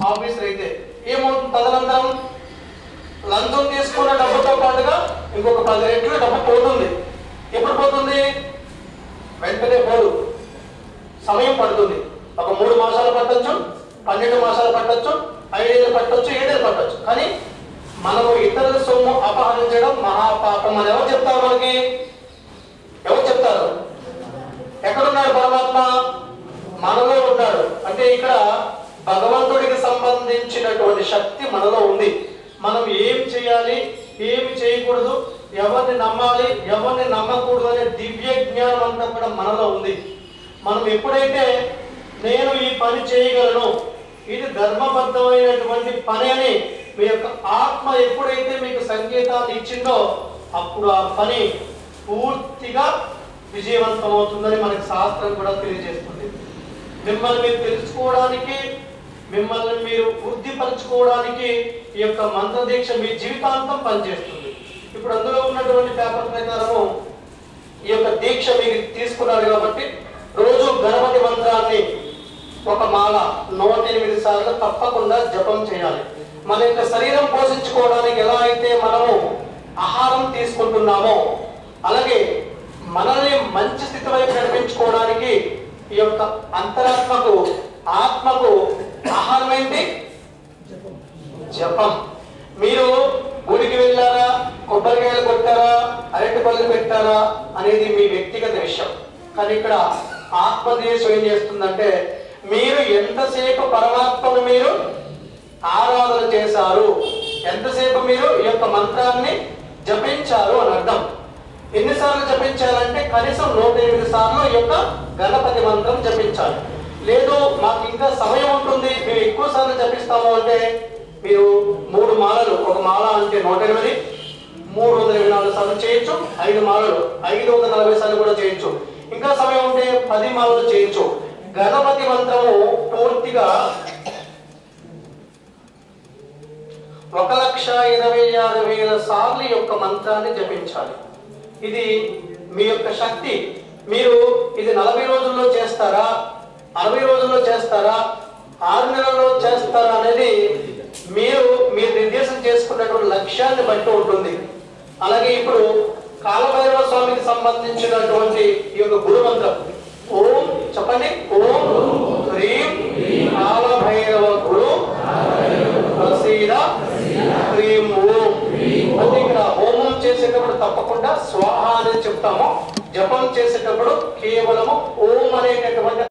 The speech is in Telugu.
ఆఫీసర్ అయితే ఏమవుతుంది తదనంతరం లంచం తీసుకున్న డబ్బుతో పాటుగా ఇంకొక పది రెట్లు డబ్బు పోతుంది ఎప్పుడు పోతుంది వెంటనే పోదు సమయం పడుతుంది ఒక మూడు మాసాలు పట్టొచ్చు పన్నెండు మాసాలు పట్టొచ్చు ఐదేళ్ళు పట్టొచ్చు ఏడేళ్ళు పట్టొచ్చు కానీ మనము ఇతరుల సొమ్ము అపహరించడం మహాపాపం అని ఎవరు చెప్తారు మనకి ఎవరు చెప్తారు ఎక్కడున్నాడు పరమాత్మ మనలో ఉన్నాడు అంటే ఇక్కడ భగవంతుడికి సంబంధించినటువంటి శక్తి మనలో ఉంది మనం ఏం చేయాలి ఏమి చేయకూడదు ఎవరిని నమ్మాలి ఎవరిని నమ్మకూడదు అనే దివ్య జ్ఞానం అంతా కూడా మనలో ఉంది మనం ఎప్పుడైతే నేను ఈ పని చేయగలను ఇది ధర్మబద్ధమైనటువంటి పని అని మీ యొక్క ఆత్మ ఎప్పుడైతే మీకు సంకేతాన్ని ఇచ్చిందో అప్పుడు ఆ పని పూర్తిగా విజయవంతం అవుతుందని మనకి శాస్త్రం కూడా తెలియజేస్తుంది మిమ్మల్ని మీరు తెలుసుకోవడానికి మిమ్మల్ని మీరు వృద్ధిపరచుకోవడానికి ఈ యొక్క మంత్రదీక్ష మీ జీవితాంతం పనిచేస్తుంది ఇప్పుడు అందులో ఉన్నటువంటి పేపర్ ప్రకారము ఈ యొక్క దీక్ష మీకు తీసుకున్నారు కాబట్టి రోజు గణపతి మంత్రాన్ని ఒక మాల నూట ఎనిమిది సార్లు తప్పకుండా జపం చేయాలి మన యొక్క శరీరం పోషించుకోవడానికి ఎలా అయితే మనము ఆహారం తీసుకుంటున్నామో అలాగే మనల్ని మంచి స్థితి వైపు నడిపించుకోవడానికి ఈ యొక్క అంతరాత్మకు ఆత్మకు ఆహారం ఏంటి జపం మీరు గుడికి వెళ్ళారా కొబ్బరికాయలు కొట్టారా అరటి పళ్ళు పెట్టారా అనేది మీ వ్యక్తిగత విషయం కానీ ఇక్కడ ఆత్మదేశం ఏం చేస్తుందంటే మీరు ఎంతసేపు పరమాత్మను మీరు ఆరాధన చేశారు ఎంతసేపు మీరు ఈ యొక్క మంత్రాన్ని జపించారు అని అర్థం ఎన్నిసార్లు జపించాలంటే కనీసం నూట ఎనిమిది సార్లు ఈ యొక్క గణపతి మంత్రం జపించాలి లేదు మాకు ఇంకా సమయం ఉంటుంది మేము ఎక్కువ సార్లు జపిస్తాము అంటే మీరు మూడు మాలలు ఒక మాల అంటే నూట ఎనిమిది మూడు వందల ఇరవై నాలుగు సార్లు చేయొచ్చు ఐదు మాలలు ఐదు వందల నలభై సార్లు కూడా చేయొచ్చు ఇంకా సమయం ఉంటే పది మాలలు చేయొచ్చు గణపతి మంత్రము పూర్తిగా ఒక లక్ష ఇరవై ఆరు వేల సార్లు ఈ యొక్క మంత్రాన్ని జపించాలి ఇది మీ యొక్క శక్తి మీరు ఇది నలభై రోజుల్లో చేస్తారా అరవై రోజుల్లో చేస్తారా ఆరు నెలల్లో చేస్తారా అనేది మీరు మీరు నిర్దేశం చేసుకున్నటువంటి లక్ష్యాన్ని బట్టి ఉంటుంది అలాగే ఇప్పుడు కాలభైరవ స్వామికి సంబంధించినటువంటి ఈ యొక్క గురు మంత్రం ఓం చెప్పండి ఓం హ్రీం కాలభైరవ గురు ప్రసీద హ్రీం ఓం అంటే ఇక్కడ హోమం చేసేటప్పుడు తప్పకుండా స్వాహ అనేది చెప్తాము జపం చేసేటప్పుడు కేవలము ఓం అనేటటువంటి